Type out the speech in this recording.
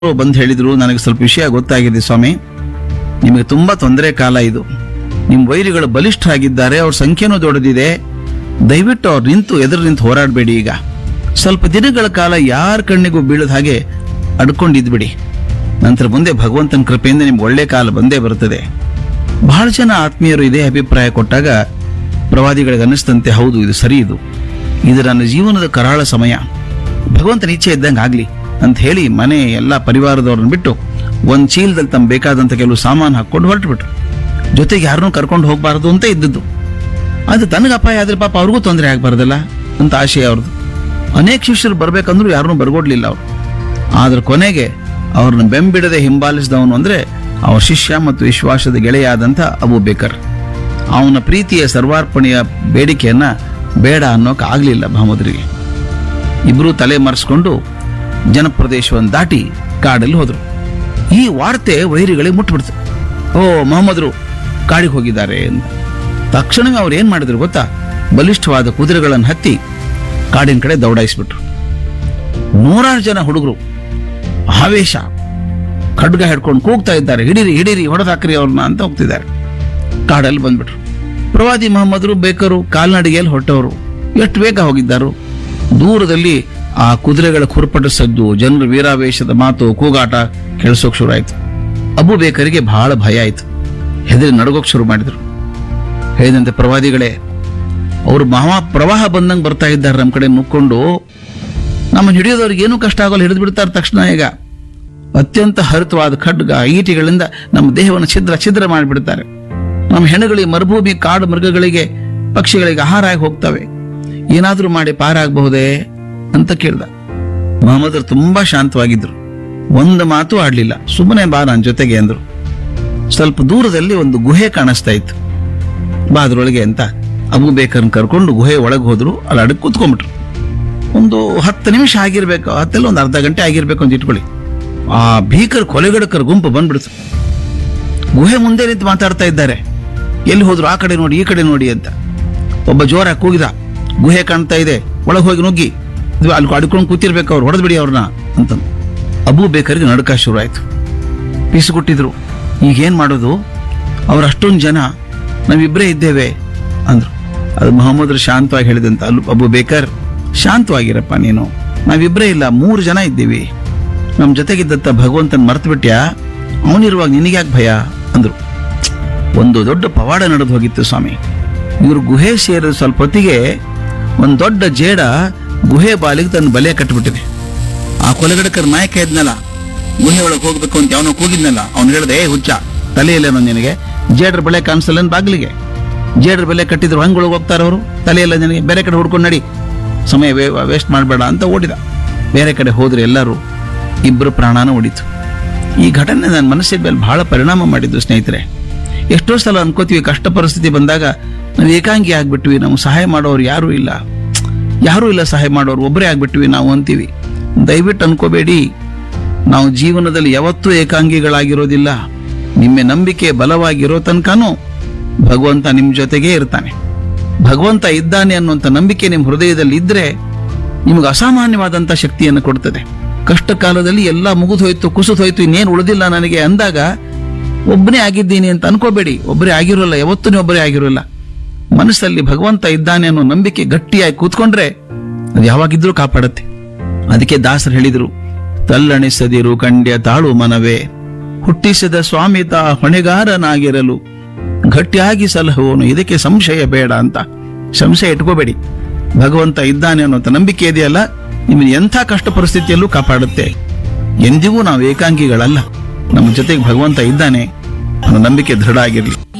ಬಂದು ಹೇಳಿದ್ರು ನನಗೆ ಸ್ವಲ್ಪ ವಿಷಯ ಗೊತ್ತಾಗಿದೆ ಸ್ವಾಮಿ ನಿಮಗೆ ತುಂಬಾ ತೊಂದರೆ ಕಾಲ ಇದು ನಿಮ್ಮ ವೈರಿಗಳು ಬಲಿಷ್ಠರಾಗಿದ್ದಾರೆ ಅವ್ರ ಸಂಖ್ಯೆನೂ ದೊಡ್ಡದಿದೆ ದಯವಿಟ್ಟು ಅವ್ರು ನಿಂತು ಎದುರು ನಿಂತು ಹೋರಾಡಬೇಡಿ ಈಗ ಸ್ವಲ್ಪ ದಿನಗಳ ಕಾಲ ಯಾರ ಕಣ್ಣಿಗೂ ಬೀಳದ ಹಾಗೆ ಅಡ್ಕೊಂಡಿದ್ಬಿಡಿ ನಂತರ ಮುಂದೆ ಭಗವಂತನ ಕೃಪೆಯಿಂದ ನಿಮ್ಗೆ ಒಳ್ಳೆ ಕಾಲ ಬಂದೇ ಬರುತ್ತದೆ ಬಹಳ ಜನ ಆತ್ಮೀಯರು ಇದೇ ಅಭಿಪ್ರಾಯ ಕೊಟ್ಟಾಗ ಪ್ರವಾದಿಗಳಿಗೆ ಅನ್ನಿಸ್ತಂತೆ ಹೌದು ಇದು ಸರಿ ಇದು ಇದು ನನ್ನ ಜೀವನದ ಕರಾಳ ಸಮಯ ಭಗವಂತನ ಇಚ್ಛೆ ಇದ್ದಂಗೆ ಆಗ್ಲಿ ಅಂತ ಹೇಳಿ ಮನೆ ಎಲ್ಲ ಪರಿವಾರದವ್ರನ್ನ ಬಿಟ್ಟು ಒಂದ್ ಚೀಲದಲ್ಲಿ ತಮ್ಮ ಬೇಕಾದಂತ ಕೆಲವು ಸಾಮಾನು ಹಾಕೊಂಡು ಹೊರಟುಬಿಟ್ರು ಜೊತೆಗೆ ಯಾರನ್ನೂ ಕರ್ಕೊಂಡು ಹೋಗಬಾರದು ಅಂತ ಇದ್ದದ್ದು ಅದು ತನಗೆ ಅಪಾಯ ಆದ್ರೆ ಪಾಪ ಅವ್ರಿಗೂ ತೊಂದರೆ ಆಗ್ಬಾರ್ದಲ್ಲ ಅಂತ ಆಶಯ ಅವ್ರದ್ದು ಅನೇಕ ಶಿಷ್ಯರು ಬರ್ಬೇಕಂದ್ರೂ ಯಾರನ್ನೂ ಬರ್ಗೊಡ್ಲಿಲ್ಲ ಅವ್ರು ಆದ್ರೆ ಕೊನೆಗೆ ಅವ್ರನ್ನ ಬೆಂಬಿಡದೆ ಹಿಂಬಾಲಿಸಿದವನು ಅಂದ್ರೆ ಅವ್ರ ಶಿಷ್ಯ ಮತ್ತು ವಿಶ್ವಾಸದ ಗೆಳೆಯಾದಂಥ ಅಬು ಬೇಕರ್ ಅವನ ಪ್ರೀತಿಯ ಸರ್ವಾರ್ಪಣೆಯ ಬೇಡಿಕೆಯನ್ನ ಬೇಡ ಅನ್ನೋಕೆ ಆಗ್ಲಿಲ್ಲ ಮಹಮ್ಮದ್ರಿಗೆ ಇಬ್ರು ತಲೆ ಮರೆಸ್ಕೊಂಡು ಜನಪ್ರದೇಶವನ್ನು ದಾಟಿ ಕಾಡಲ್ಲಿ ಹೋದ್ರು ಈ ವಾರ್ತೆ ವೈರಿಗಳಿಗೆ ಮುಟ್ಬಿಡ್ತು ಓ ಮೊಹಮ್ಮದ್ರು ಕಾಡಿಗೆ ಹೋಗಿದ್ದಾರೆ ಅಂತ ತಕ್ಷಣವೇ ಅವ್ರು ಏನ್ ಮಾಡಿದ್ರು ಗೊತ್ತಾ ಬಲಿಷ್ಠವಾದ ಕುದುರೆಗಳನ್ನು ಹತ್ತಿ ಕಾಡಿನ ಕಡೆ ದೌಡಾಯಿಸ್ಬಿಟ್ರು ನೂರಾರು ಜನ ಹುಡುಗರು ಆವೇಶ ಖಡ್ಗ ಹಿಡ್ಕೊಂಡು ಕೂಗ್ತಾ ಇದ್ದಾರೆ ಹಿಡೀರಿ ಹಿಡೀರಿ ಹೊಡೆದಾಕ್ರಿ ಅವ್ರನ್ನ ಅಂತ ಹೋಗ್ತಿದ್ದಾರೆ ಕಾಡಲ್ಲಿ ಬಂದ್ಬಿಟ್ರು ಪ್ರವಾದಿ ಮೊಹಮ್ಮದ್ರು ಬೇಕರು ಕಾಲ್ನಡಿಗೆಯಲ್ಲಿ ಹೊರಟವರು ಎಷ್ಟು ಬೇಗ ಹೋಗಿದ್ದಾರು ದೂರದಲ್ಲಿ ಆ ಕುದುರೆಗಳ ಕುರ್ಪಟ ಸದ್ದು ಜನರ ವೀರಾವೇಶದ ಮಾತು ಕೂಗಾಟ ಕೇಳಿಸೋಕ್ ಶುರು ಆಯ್ತು ಅಬು ಬೇಕರಿಗೆ ಬಹಳ ಭಯ ಆಯ್ತು ಹೆದರಿ ನಡಗೋಕ್ ಶುರು ಮಾಡಿದ್ರು ಹೇಳಿದಂತೆ ಪ್ರವಾದಿಗಳೇ ಅವರು ಮಹಾ ಪ್ರವಾಹ ಬಂದಂಗೆ ಬರ್ತಾ ಇದ್ದಾರೆ ನಮ್ಮ ಕಡೆ ನುಕ್ಕೊಂಡು ನಮ್ಮನ್ನು ಹಿಡಿಯೋದವ್ರಿಗೆ ಏನೂ ಕಷ್ಟ ಆಗೋಲ್ಲ ಹಿಡಿದು ಬಿಡ್ತಾರೆ ತಕ್ಷಣ ಈಗ ಅತ್ಯಂತ ಹರಿತವಾದ ಖಡ್ಗ ಈಟಿಗಳಿಂದ ನಮ್ಮ ದೇಹವನ್ನು ಛಿದ್ರ ಛಿದ್ರ ಮಾಡಿಬಿಡ್ತಾರೆ ನಮ್ಮ ಹೆಣಗಳಿಗೆ ಮರುಭೂಮಿ ಕಾಡು ಮೃಗಗಳಿಗೆ ಪಕ್ಷಿಗಳಿಗೆ ಆಹಾರ ಆಗಿ ಹೋಗ್ತವೆ ಏನಾದ್ರೂ ಮಾಡಿ ಪಾರಾಗಬಹುದೇ ಅಂತ ಕೇಳ್ದ ಮೊಹಮ್ಮದ್ರು ತುಂಬಾ ಶಾಂತವಾಗಿದ್ರು ಒಂದು ಮಾತು ಆಡ್ಲಿಲ್ಲ ಸುಮ್ಮನೆ ಬಾ ನನ್ನ ಜೊತೆಗೆ ಅಂದ್ರು ಸ್ವಲ್ಪ ದೂರದಲ್ಲಿ ಒಂದು ಗುಹೆ ಕಾಣಿಸ್ತಾ ಇತ್ತು ಬಾ ಅದ್ರೊಳಗೆ ಅಂತ ಅಬು ಬೇಕರ್ನ ಕರ್ಕೊಂಡು ಗುಹೆ ಒಳಗೆ ಹೋದ್ರು ಅಲ್ಲಿ ಅಡಕ್ಕೆ ಕೂತ್ಕೊಂಡ್ಬಿಟ್ರು ಒಂದು ಹತ್ತು ನಿಮಿಷ ಆಗಿರ್ಬೇಕು ಹತ್ತೆಲ್ಲ ಒಂದು ಅರ್ಧ ಗಂಟೆ ಆಗಿರ್ಬೇಕು ಅಂತ ಇಟ್ಕೊಳ್ಳಿ ಆ ಭೀಕರ ಕೊಲೆಗಡಕರ ಗುಂಪು ಬಂದ್ಬಿಡ್ತು ಗುಹೆ ಮುಂದೆ ನಿಂತು ಮಾತಾಡ್ತಾ ಇದ್ದಾರೆ ಎಲ್ಲಿ ಹೋದ್ರು ಆ ಕಡೆ ನೋಡಿ ಈ ಕಡೆ ನೋಡಿ ಅಂತ ಒಬ್ಬ ಜೋರಾಗಿ ಕೂಗಿದ ಗುಹೆ ಕಾಣ್ತಾ ಇದೆ ಒಳಗೆ ಹೋಗಿ ನುಗ್ಗಿ ಇದು ಅಲ್ಲಿ ಅಡ್ಕೊಂಡು ಕೂತಿರ್ಬೇಕು ಅವ್ರು ಹೊಡೆದ್ಬಿಡಿ ಅವ್ರನ್ನ ಅಂತ ಅಬೂ ಬೇಕರಿಗೆ ನಡುಕ ಶುರು ಆಯ್ತು ಪೀಸುಗುಟ್ಟಿದ್ರು ಈಗ ಏನ್ ಮಾಡೋದು ಅವ್ರ ಅಷ್ಟೊಂದು ಜನ ನಾವಿಬ್ಬರೇ ಇದ್ದೇವೆ ಅಂದ್ರು ಅದು ಮೊಹಮ್ಮದ್ರು ಶಾಂತವಾಗಿ ಹೇಳಿದಂತ ಅಲ್ಲು ಅಬು ಬೇಕರ್ ಶಾಂತವಾಗಿರಪ್ಪ ನೀನು ನಾವಿಬ್ಬರೇ ಇಲ್ಲ ಮೂರು ಜನ ಇದ್ದೀವಿ ನಮ್ಮ ಜೊತೆಗಿದ್ದಂತ ಭಗವಂತನ ಮರ್ತು ಬಿಟ್ಯಾ ಅವನಿರುವಾಗ ನಿನಗ್ಯಾಕೆ ಭಯ ಅಂದ್ರು ಒಂದು ದೊಡ್ಡ ಪವಾಡ ನಡೆದು ಹೋಗಿತ್ತು ಸ್ವಾಮಿ ಇವರು ಗುಹೆ ಸೇರಿದ ಸ್ವಲ್ಪ ಹೊತ್ತಿಗೆ ಒಂದು ದೊಡ್ಡ ಜೇಡ ಗುಹೆ ಬಾಲಿಗೆ ತನ್ನ ಬಲೆ ಕಟ್ಟಿಬಿಟ್ಟಿದೆ ಆ ಕೊಲೆಗಡಕರ ನಾಯಕ ಇದ್ನಲ್ಲ ಗುಹೆ ಒಳಗೆ ಹೋಗ್ಬೇಕು ಅಂತ ಅವನು ಕೂಗಿದ್ನಲ್ಲ ಅವ್ನು ಹೇಳ್ದೆ ಏ ಹುಚ್ಚ ತಲೆಯಲ್ಲೇನೋ ನಿನಗೆ ಜೇಡ್ರ ಬಲೆ ಕಾಣಿಸಲ್ಲ ಬಾಗಿಲಿಗೆ ಜೇಡ್ರ ಬೆಲೆ ಕಟ್ಟಿದ್ರು ಹಂಗ್ ಒಳಗೆ ಹೋಗ್ತಾರ ಅವರು ತಲೆಯಲ್ಲ ನಿನಗೆ ಬೇರೆ ಕಡೆ ಹುಡ್ಕೊಂಡು ನಡಿ ಸಮಯ ವೇಸ್ಟ್ ಮಾಡಬೇಡ ಅಂತ ಓಡಿದ ಬೇರೆ ಕಡೆ ಹೋದ್ರೆ ಎಲ್ಲರೂ ಇಬ್ಬರು ಪ್ರಾಣಾನ ಉಳಿತು ಈ ಘಟನೆ ನನ್ನ ಮನಸ್ಸಿನ ಮೇಲೆ ಬಹಳ ಪರಿಣಾಮ ಮಾಡಿದ್ದು ಸ್ನೇಹಿತರೆ ಎಷ್ಟೋ ಸಲ ಅನ್ಕೋತೀವಿ ಕಷ್ಟ ಪರಿಸ್ಥಿತಿ ಬಂದಾಗ ನಾವು ಏಕಾಂಗಿ ಆಗ್ಬಿಟ್ವಿ ನಮ್ಗೆ ಸಹಾಯ ಮಾಡೋರು ಯಾರೂ ಇಲ್ಲ ಯಾರೂ ಇಲ್ಲ ಸಹಾಯ ಮಾಡೋರು ಒಬ್ಬರೇ ಆಗ್ಬಿಟ್ವಿ ನಾವು ಅಂತೀವಿ ದಯವಿಟ್ಟು ಅನ್ಕೋಬೇಡಿ ನಾವು ಜೀವನದಲ್ಲಿ ಯಾವತ್ತೂ ಏಕಾಂಗಿಗಳಾಗಿರೋದಿಲ್ಲ ನಿಮ್ಮ ನಂಬಿಕೆ ಬಲವಾಗಿರೋ ತನಕನೂ ಭಗವಂತ ನಿಮ್ಮ ಜೊತೆಗೇ ಇರ್ತಾನೆ ಭಗವಂತ ಇದ್ದಾನೆ ಅನ್ನುವಂಥ ನಂಬಿಕೆ ನಿಮ್ಮ ಹೃದಯದಲ್ಲಿ ಇದ್ರೆ ನಿಮಗೆ ಅಸಾಮಾನ್ಯವಾದಂಥ ಶಕ್ತಿಯನ್ನು ಕೊಡ್ತದೆ ಕಷ್ಟ ಕಾಲದಲ್ಲಿ ಎಲ್ಲ ಮುಗಿದು ಹೋಯ್ತು ಕುಸಿದು ಹೋಯ್ತು ಇನ್ನೇನು ಉಳಿದಿಲ್ಲ ನನಗೆ ಅಂದಾಗ ಒಬ್ಬನೇ ಆಗಿದ್ದೀನಿ ಅಂತ ಅನ್ಕೋಬೇಡಿ ಒಬ್ಬರೇ ಆಗಿರೋಲ್ಲ ಯಾವತ್ತೂ ನೀವು ಒಬ್ಬರೇ ಆಗಿರೋಲ್ಲ ಮನಸ್ಸಲ್ಲಿ ಭಗವಂತ ಇದ್ದಾನೆ ಅನ್ನೋ ನಂಬಿಕೆ ಗಟ್ಟಿಯಾಗಿ ಕೂತ್ಕೊಂಡ್ರೆ ಅದು ಯಾವಾಗಿದ್ರೂ ಕಾಪಾಡುತ್ತೆ ಅದಕ್ಕೆ ದಾಸರು ಹೇಳಿದರು ತಲ್ಲಣಿಸದಿರು ಕಂಡ್ಯ ತಾಳು ಮನವೇ ಹುಟ್ಟಿಸಿದ ಸ್ವಾಮಿತ ಹೊಣೆಗಾರನಾಗಿರಲು ಗಟ್ಟಿಯಾಗಿ ಸಲಹುವನು ಇದಕ್ಕೆ ಸಂಶಯ ಬೇಡ ಅಂತ ಸಂಶಯ ಇಟ್ಕೋಬೇಡಿ ಭಗವಂತ ಇದ್ದಾನೆ ಅನ್ನೋಂಥ ನಂಬಿಕೆ ಇದೆಯಲ್ಲ ನಿಮ್ಮನ್ನು ಎಂಥ ಕಷ್ಟ ಪರಿಸ್ಥಿತಿಯಲ್ಲೂ ಕಾಪಾಡುತ್ತೆ ಎಂದಿಗೂ ನಾವು ಏಕಾಂಗಿಗಳಲ್ಲ ನಮ್ಮ ಜೊತೆಗೆ ಭಗವಂತ ಇದ್ದಾನೆ ಅನ್ನೋ ನಂಬಿಕೆ ದೃಢ ಆಗಿರಲಿ